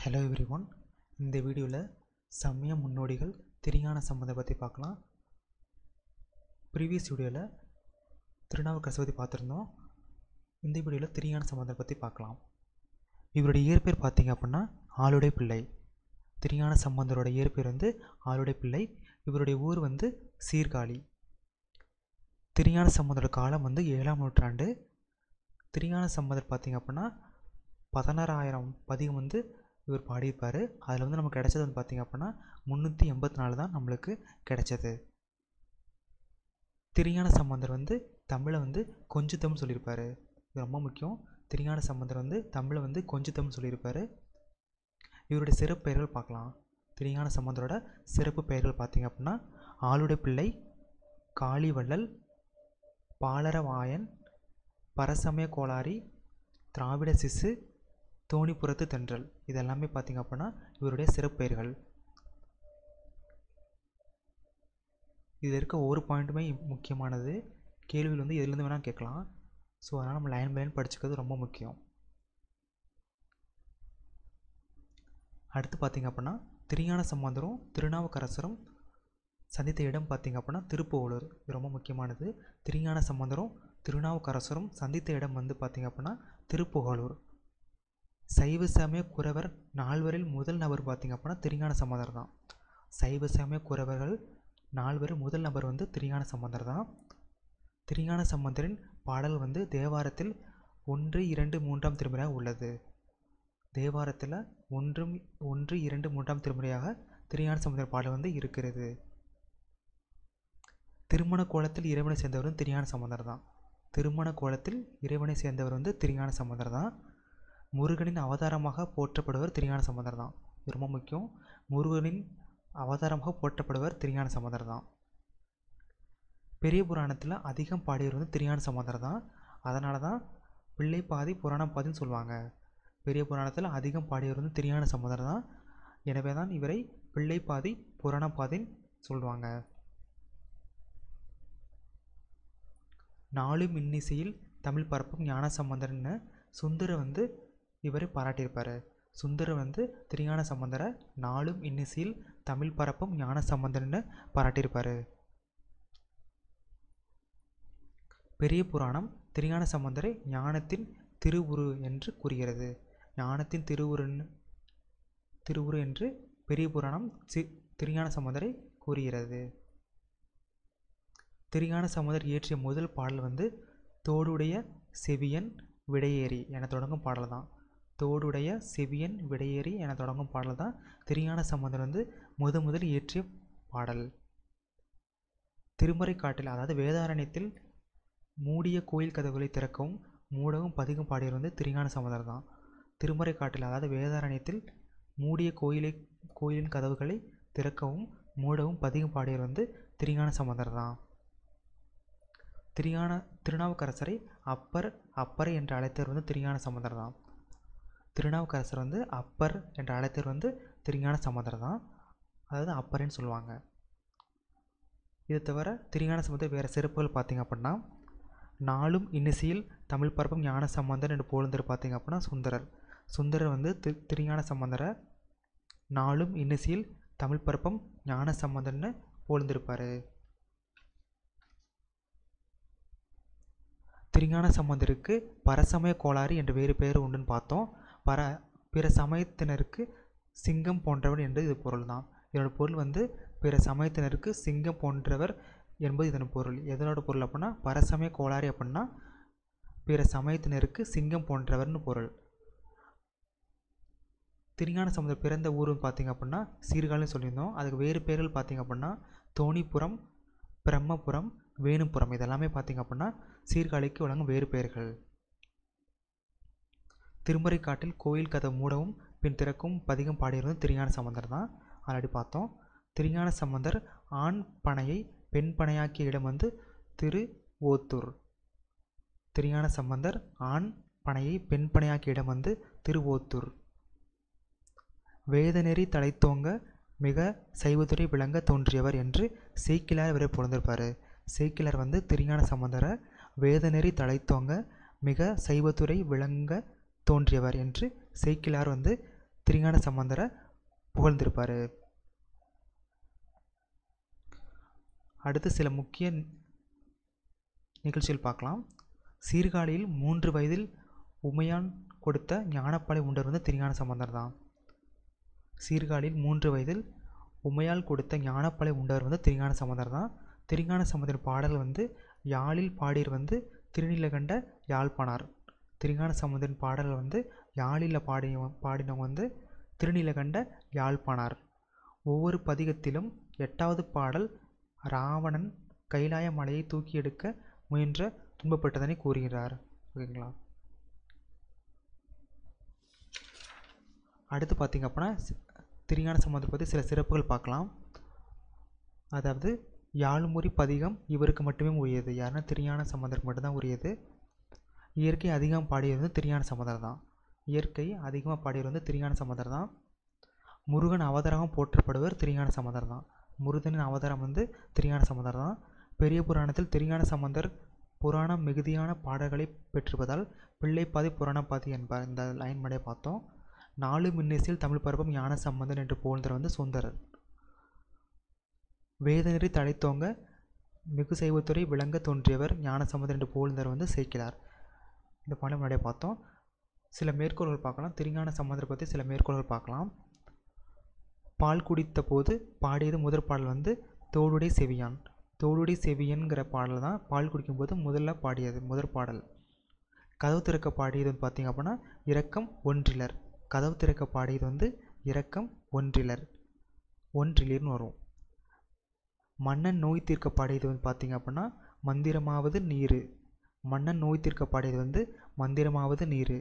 hello every one இந்த வீடியோவில் சமய முன்னோடிகள் திருஞான சம்பந்தம் பற்றி பார்க்கலாம் ப்ரீவியஸ் வீடியோவில் திருநாவுக்கரசு பற்றி பார்த்துருந்தோம் இந்த வீடியோவில் திருஞான சம்பந்தம் பற்றி பார்க்கலாம் இவருடைய இயற்பெயர் பார்த்தீங்க அப்படின்னா ஆளுடைய பிள்ளை திருஞான சம்பந்தரோட இயற்பெயர் வந்து ஆளுடைய பிள்ளை இவருடைய ஊர் வந்து சீர்காழி திருஞான சம்பந்தரோட காலம் வந்து ஏழாம் நூற்றாண்டு திருஞான சம்பந்தர் பார்த்தீங்க அப்படின்னா பதினாறாயிரம் பதிகம் வந்து இவர் பாடியிருப்பார் அதில் வந்து நமக்கு கிடைச்சது வந்து பார்த்திங்க அப்படின்னா முந்நூற்றி எண்பத்தி நாலு தான் நம்மளுக்கு கிடைச்சது திருஞான சம்பந்தர் வந்து தமிழை வந்து கொஞ்சத்தம்னு சொல்லியிருப்பார் இது ரொம்ப முக்கியம் திருஞான சம்பந்தர் வந்து தமிழை வந்து கொஞ்சத்தம்னு சொல்லியிருப்பார் இவருடைய சிறப்பு பெயர்கள் பார்க்கலாம் திருஞான சம்பந்தரோட சிறப்பு பெயர்கள் பார்த்திங்க அப்படின்னா ஆளுடைய பிள்ளை காளிவள்ளல் பாலரவாயன் பரசமய கோளாரி திராவிட சிசு தோணிப்புறத்து தென்றல் இதெல்லாமே பார்த்திங்க அப்படின்னா இவருடைய சிறப்பெயர்கள் இதில் இருக்க ஒவ்வொரு பாயிண்ட்டுமே முக்கியமானது கேள்வியில் வந்து எதுலேருந்து வேணால் கேட்கலாம் ஸோ அதனால் நம்ம லைன் பை லைன் படிச்சுக்கிறது ரொம்ப முக்கியம் அடுத்து பார்த்திங்க அப்படின்னா திருஞான சம்பந்தரும் திருநாவுக்கரசரும் சந்தித்த இடம் பார்த்திங்க அப்படின்னா திருப்புவலூர் இது ரொம்ப முக்கியமானது திருஞான சம்பந்தரும் திருநாவுக்கரசரும் சந்தித்த இடம் வந்து பார்த்திங்க அப்படின்னா திருப்புகலூர் சைவ சமய குறவர் நால்வரில் முதல் நபர் பார்த்திங்க அப்படின்னா திருஞான சம்பந்தர் தான் சைவ சமய குறவர்கள் நால்வரில் முதல் நபர் வந்து திருஞான சம்பந்தர் தான் திருஞான சம்பந்தரின் பாடல் வந்து தேவாரத்தில் ஒன்று இரண்டு மூன்றாம் திருமுறையாக உள்ளது தேவாரத்தில் ஒன்றும் ஒன்று இரண்டு மூன்றாம் திருமுறையாக திருஞான சம்பந்தர் பாடல் வந்து இருக்கிறது திருமண கோலத்தில் இறைவனை சேர்ந்தவரும் திருஞான சம்பந்தர் தான் திருமண கோலத்தில் இறைவனை சேர்ந்தவர் வந்து திருஞான சம்பந்தர் தான் முருகனின் அவதாரமாக போற்றப்படுவர் திருஞான சம்பந்தர் தான் இது ரொம்ப முக்கியம் முருகனின் அவதாரமாக போற்றப்படுவர் திருஞான சம்பந்தர் தான் பெரிய புராணத்தில் அதிகம் பாடியவர் வந்து திருஞான சம்பந்தர் தான் அதனால தான் பிள்ளை பாதி புராணம் பாதின்னு சொல்லுவாங்க பெரிய புராணத்தில் அதிகம் பாடியவர் வந்து திருஞான சம்பந்தர் தான் எனவே தான் இவரை பிள்ளை பாதி புராண பாதின்னு சொல்லுவாங்க நாலும் இன்னிசையில் தமிழ் பரப்பும் ஞான சம்பந்தர்னு சுந்தர வந்து இவரை பாராட்டியிருப்பார் சுந்தர வந்து திருஞான சம்பந்தரை நாளும் இன்னிசையில் தமிழ் பரப்பும் ஞான சம்பந்தர்னு பாராட்டியிருப்பார் பெரிய புராணம் திருஞான சம்பந்தரை ஞானத்தின் திருவுரு என்று கூறுகிறது ஞானத்தின் திருவுருன்னு திருவுரு என்று பெரிய புராணம் சி திருஞான சம்பந்தரை கூறுகிறது திருஞான சம்பந்தர் இயற்றிய முதல் பாடல் வந்து தோடுடைய செவியன் விடையேறி என தொடங்கும் பாடல் தான் தோடுடைய செவியன் விடையேறி என தொடங்கும் பாடல் தான் திருஞான சம்பந்தர் வந்து முத முதல் இயற்றிய பாடல் திருமறை காட்டில் அதாவது வேதாரண்யத்தில் மூடிய கோயில் கதவுகளை திறக்கவும் மூடவும் பதிகம் பாடியவர் வந்து திருஞான சம்பந்தர் தான் திருமறை காட்டில் அதாவது வேதாரண்யத்தில் மூடிய கோயிலை கோயிலின் கதவுகளை திறக்கவும் மூடவும் பதிகம் பாடியவர் வந்து திருஞான சம்பந்தர் தான் திருஞான திருநாவுக்கரசரை அப்பர் அப்பரை என்று அழைத்தவர் வந்து திருஞான சம்பந்தர் தான் திருநாவுக்கரசர் வந்து அப்பர் என்று அழைத்தவர் வந்து திருஞான சம்பந்தர் தான் அதாவது அப்பரேன்னு சொல்லுவாங்க இது தவிர திருஞான சம்பந்தர் வேறு சிறப்புகள் பார்த்திங்க அப்படின்னா நாளும் இன்னிசையில் தமிழ் பரப்பும் ஞான சம்பந்தர் என்று புகழ்ந்தர் பார்த்திங்க அப்படின்னா சுந்தரர் சுந்தரர் வந்து திரு திருஞான சம்பந்தரை நாளும் இன்னிசையில் தமிழ் பரப்பும் ஞான சம்பந்தர்னு புகழ்ந்திருப்பார் திருஞான சம்பந்தருக்கு பரசமய கோளாறு என்ற வேறு பெயர் உண்டுன்னு பார்த்தோம் பர பிற சமயத்தினருக்கு சிங்கம் போன்றவர் என்று இது பொருள் தான் இதனோட பொருள் வந்து பிற சமயத்தினருக்கு சிங்கம் போன்றவர் என்பது இதன் பொருள் எதனோட பொருள் அப்படின்னா பரசமய கோளாறு அப்படின்னா பிற சமயத்தினருக்கு சிங்கம் போன்றவர்னு பொருள் திருஞான சம்பந்தர் பிறந்த ஊருன்னு பார்த்திங்க அப்படின்னா சீர்காழின்னு சொல்லியிருந்தோம் அதுக்கு வேறு பேர்கள் பார்த்திங்க அப்படின்னா தோணிப்புறம் பிரம்மபுரம் வேணுப்புறம் இதெல்லாமே பார்த்திங்க அப்படின்னா சீர்காழிக்கு வழங்கும் வேறு பெயர்கள் திருமறை காட்டில் கோயில் கதை மூடவும் பின் திறக்கும் பதிகம் பாடியிருந்தும் திருஞான சம்பந்தர் தான் ஆல்ரெடி பார்த்தோம் திருஞான சம்பந்தர் ஆண் பனையை பெண் பனையாக்கிய இடம் வந்து திரு ஓத்தூர் திருஞான சம்பந்தர் ஆண் பனையை பெண் பனையாக்கிய இடம் வந்து திருவோத்தூர் வேதநெறி தலைத்தோங்க மிக சைவத்துறை விளங்க தோன்றியவர் என்று சேக்கிலார் இவரை புகழ்ந்திருப்பார் சேக்கிலார் வந்து திருஞான சம்பந்தரை வேதநெறி தலைத்தோங்க மிக சைவத்துறை விளங்க தோன்றியவர் என்று சேக்கிலார் வந்து திருஞான சம்பந்தரை புகழ்ந்திருப்பார் அடுத்து சில முக்கிய நிகழ்ச்சிகள் பார்க்கலாம் சீர்காழியில் மூன்று வயதில் உமையான் கொடுத்த ஞானப்பாலை உண்டவர் வந்து திருஞான சம்பந்தர் தான் சீர்காழியில் மூன்று வயதில் உமையால் கொடுத்த ஞானப்பாலை உண்டவர் வந்து திருஞான சம்பந்தர் தான் திருஞான சம்பந்தர் பாடல் வந்து யாழில் பாடியர் வந்து திருநீலகண்ட யாழ்ப்பாணார் திருஞான சம்பந்தரின் பாடல் வந்து யாழில் பாடிய பாடினவங்க வந்து திருநீலகண்ட யாழ்ப்பாணார் ஒவ்வொரு பதிகத்திலும் எட்டாவது பாடல் ராவணன் கைலாய மலையை தூக்கி எடுக்க முயன்ற துன்பப்பட்டதனை கூறுகிறார் ஓகேங்களா அடுத்து பார்த்திங்க அப்படின்னா திருஞான சம்பந்தர் பற்றி சில சிறப்புகள் பார்க்கலாம் அதாவது யாழ்மொழி பதிகம் இவருக்கு மட்டுமே உரியது யாருன்னா திருஞான சம்பந்தருக்கு மட்டும்தான் உரியது இயற்கை அதிகம் பாடியது வந்து திருஞான சம்பந்தர் தான் இயற்கை அதிகமாக பாடியவர் வந்து திருஞான சம்பந்தர் தான் முருகன் அவதாரமாக போற்றப்படுவர் திருஞான சம்பந்தர் தான் முருகனின் அவதாரம் வந்து திருஞான சம்பந்தர் தான் பெரிய புராணத்தில் திருஞான சம்பந்தர் புராணம் மிகுதியான பாடல்களை பெற்றிருப்பதால் பிள்ளைப்பாதி புராணப்பாதி என்பார் இந்த லைன் முன்னாடியே பார்த்தோம் நாலு மின்னிசையில் தமிழ் பரப்பும் ஞான சம்பந்தன் என்று புகழ்ந்தவர் வந்து சுந்தரர் வேதநெறி தழைத்தோங்க மிகு சைவத்துறை விளங்க தோன்றியவர் ஞான சம்பந்தர் என்று புகழ்ந்தவர் வந்து சேர்க்கிறார் இந்த பாடம் முன்னாடியே பார்த்தோம் சில மேற்கோள்கள் பார்க்கலாம் திருஞான சம்பந்தரை பற்றி சில மேற்கோள்கள் பார்க்கலாம் பால் குடித்த போது பாடியது முதற் பாடல் வந்து தோளுடை செவியான் தோளுடை செவியன்கிற பாடல் தான் பால் குடிக்கும்போது முதல்ல பாடியது முதற் பாடல் கதவு திறக்க பாடியது வந்து பார்த்திங்க அப்படின்னா இரக்கம் ஒன்றிலர் கதவு திறக்க பாடியது வந்து இரக்கம் ஒன்றிலர் ஒன்றிலிர்னு வரும் மன்னன் நோய் தீர்க்க பாடியது வந்து பார்த்திங்க அப்படின்னா மந்திரமாவது நீர் மன்னன் நோய் தீர்க்க பாடியது வந்து மந்திரமாவது நீர்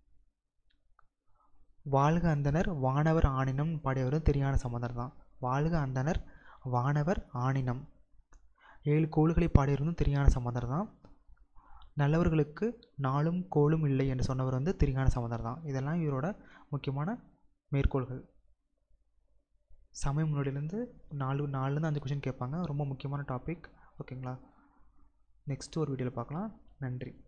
வாழ்க அந்தனர் வானவர் ஆணினம் பாடியவரும் திருஞான சம்பந்தர் தான் வாழ்க அந்தனர் வானவர் ஆணினம் ஏழு கோள்களை பாடியவரும் திருஞான சம்பந்தர் தான் நல்லவர்களுக்கு நாளும் கோளும் இல்லை என்று சொன்னவர் வந்து திருஞான சம்பந்தர் தான் இதெல்லாம் இவரோட முக்கியமான மேற்கோள்கள் சமய முன்னோடியிலேருந்து நாலு நாலுலேருந்து அஞ்சு கொஷின் கேட்பாங்க ரொம்ப முக்கியமான டாபிக் ஓகேங்களா நெக்ஸ்ட்டு ஒரு வீடியோவில் பார்க்கலாம் நன்றி